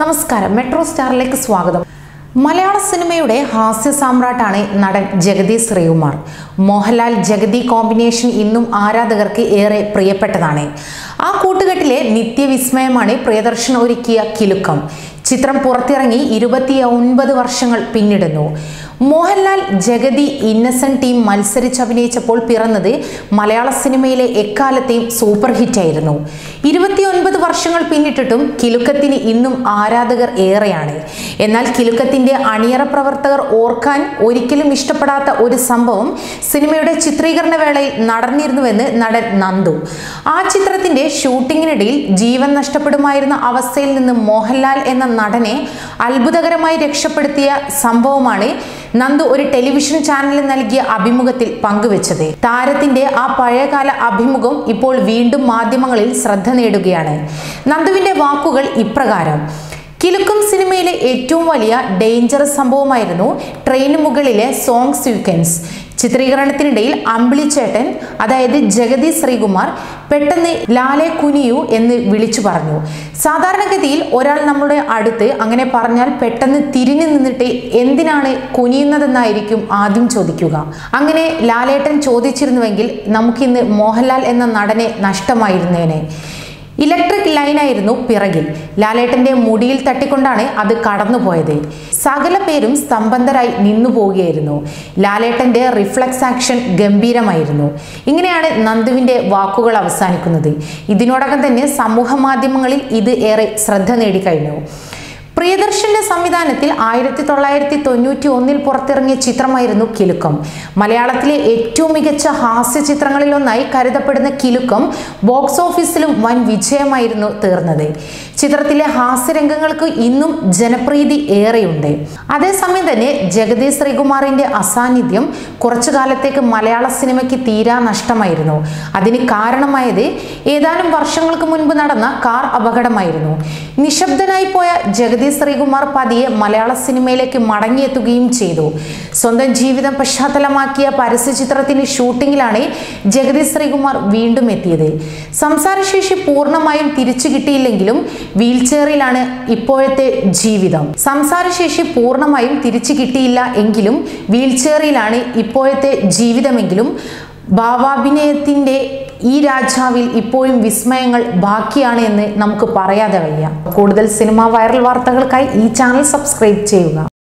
നമസ്കാരം മെട്രോ സ്റ്റാറിലേക്ക് സ്വാഗതം മലയാള സിനിമയുടെ ഹാസ്യ സാമ്രാട്ടാണ് നടൻ ജഗതി ശ്രീകുമാർ മോഹൻലാൽ ജഗതി കോമ്പിനേഷൻ ഇന്നും ആരാധകർക്ക് ഏറെ പ്രിയപ്പെട്ടതാണ് ആ കൂട്ടുകെട്ടിലെ നിത്യവിസ്മയമാണ് പ്രിയദർശൻ ഒരുക്കിയ കിലുക്കം ചിത്രം പുറത്തിറങ്ങി ഇരുപത്തി ഒൻപത് വർഷങ്ങൾ പിന്നിടുന്നു മോഹൻലാൽ ജഗതി ഇന്നസെന്റ് ടീം മത്സരിച്ചഭിനയിച്ചപ്പോൾ പിറന്നത് മലയാള സിനിമയിലെ എക്കാലത്തെയും സൂപ്പർ ഹിറ്റായിരുന്നു ഇരുപത്തിയൊൻപത് വർഷങ്ങൾ പിന്നിട്ടിട്ടും കിലുക്കത്തിന് ഇന്നും ആരാധകർ ഏറെയാണ് എന്നാൽ കിലുക്കത്തിന്റെ അണിയറ പ്രവർത്തകർ ഓർക്കാൻ ഒരിക്കലും ഇഷ്ടപ്പെടാത്ത ഒരു സംഭവം സിനിമയുടെ ചിത്രീകരണ വേളയിൽ നടന്നിരുന്നുവെന്ന് നടൻ നന്ദു ആ ചിത്രത്തിന്റെ ഷൂട്ടിങ്ങിനിടയിൽ ജീവൻ നഷ്ടപ്പെടുമായിരുന്ന അവസ്ഥയിൽ നിന്ന് മോഹൻലാൽ എന്ന നടനെ അത്ഭുതകരമായി രക്ഷപ്പെടുത്തിയ സംഭവമാണ് നന്ദു ഒരു ടെലിവിഷൻ ചാനലിൽ നൽകിയ അഭിമുഖത്തിൽ പങ്കുവച്ചത് താരത്തിന്റെ ആ പഴയകാല അഭിമുഖം ഇപ്പോൾ വീണ്ടും മാധ്യമങ്ങളിൽ ശ്രദ്ധ നേടുകയാണ് നന്ദുവിന്റെ വാക്കുകൾ ഇപ്രകാരം കിലുക്കം സിനിമയിലെ ഏറ്റവും വലിയ ഡേഞ്ചറസ് സംഭവമായിരുന്നു ട്രെയിന് മുകളിലെ സോങ് സീക്വൻസ് ചിത്രീകരണത്തിനിടയിൽ അമ്പിളിച്ചേട്ടൻ അതായത് ജഗതി ശ്രീകുമാർ പെട്ടെന്ന് ലാലെ കുനിയു എന്ന് വിളിച്ചു പറഞ്ഞു സാധാരണഗതിയിൽ ഒരാൾ നമ്മുടെ അടുത്ത് അങ്ങനെ പറഞ്ഞാൽ പെട്ടെന്ന് തിരിഞ്ഞു നിന്നിട്ട് എന്തിനാണ് കുനിയുന്നതെന്നായിരിക്കും ആദ്യം ചോദിക്കുക അങ്ങനെ ലാലേട്ടൻ ചോദിച്ചിരുന്നുവെങ്കിൽ നമുക്കിന്ന് മോഹൻലാൽ എന്ന നടനെ നഷ്ടമായിരുന്നേനെ ഇലക്ട്രിക് ലൈനായിരുന്നു പിറകിൽ ലാലേട്ടന്റെ മുടിയിൽ തട്ടിക്കൊണ്ടാണ് അത് കടന്നുപോയത് സകല പേരും സ്തംഭന്തരായി നിന്നു പോവുകയായിരുന്നു ലാലേട്ടന്റെ റിഫ്ലക്സ് ആക്ഷൻ ഗംഭീരമായിരുന്നു ഇങ്ങനെയാണ് നന്ദുവിന്റെ വാക്കുകൾ അവസാനിക്കുന്നത് ഇതിനോടകം തന്നെ സമൂഹ മാധ്യമങ്ങളിൽ ഇത് ഏറെ ശ്രദ്ധ നേടിക്കഴിഞ്ഞു പ്രിയദർശന്റെ സംവിധാനത്തിൽ ആയിരത്തി തൊള്ളായിരത്തി തൊണ്ണൂറ്റി ഒന്നിൽ പുറത്തിറങ്ങിയ ചിത്രമായിരുന്നു കിലുക്കം മലയാളത്തിലെ ഏറ്റവും മികച്ച ഹാസ്യ ചിത്രങ്ങളിലൊന്നായി കരുതപ്പെടുന്ന കിലുക്കം ബോക്സ് ഓഫീസിലും വൻ വിജയമായിരുന്നു തീർന്നത് ചിത്രത്തിലെ ഹാസ്യരംഗങ്ങൾക്ക് ഇന്നും ജനപ്രീതി ഏറെയുണ്ട് അതേസമയം തന്നെ ജഗതി ശ്രീകുമാറിന്റെ അസാന്നിധ്യം കുറച്ചു കാലത്തേക്ക് മലയാള സിനിമയ്ക്ക് തീരാ നഷ്ടമായിരുന്നു അതിന് കാരണമായത് ഏതാനും വർഷങ്ങൾക്ക് മുൻപ് നടന്ന കാർ അപകടമായിരുന്നു നിശബ്ദനായി പോയ ജഗതി ശ്രീകുമാർ പതിയെ മലയാള സിനിമയിലേക്ക് മടങ്ങിയെത്തുകയും ചെയ്തു സ്വന്തം ജീവിതം പശ്ചാത്തലമാക്കിയ പരസ്യചിത്രത്തിന് ഷൂട്ടിങ്ങിലാണ് ജഗതി ശ്രീകുമാർ വീണ്ടും എത്തിയത് സംസാരശേഷി പൂർണ്ണമായും തിരിച്ചു കിട്ടിയില്ലെങ്കിലും വീൽ ചെയറിലാണ് ഇപ്പോഴത്തെ ജീവിതം സംസാരശേഷി പൂർണ്ണമായും തിരിച്ചു കിട്ടിയില്ല എങ്കിലും വീൽ ചെയറിലാണ് ഇപ്പോഴത്തെ ജീവിതമെങ്കിലും ഭാവാഭിനയത്തിന്റെ ഈ രാജാവിൽ ഇപ്പോഴും വിസ്മയങ്ങൾ ബാക്കിയാണ് എന്ന് നമുക്ക് പറയാതെ വയ്യ കൂടുതൽ സിനിമ വൈറൽ വാർത്തകൾക്കായി ഈ ചാനൽ സബ്സ്ക്രൈബ് ചെയ്യുക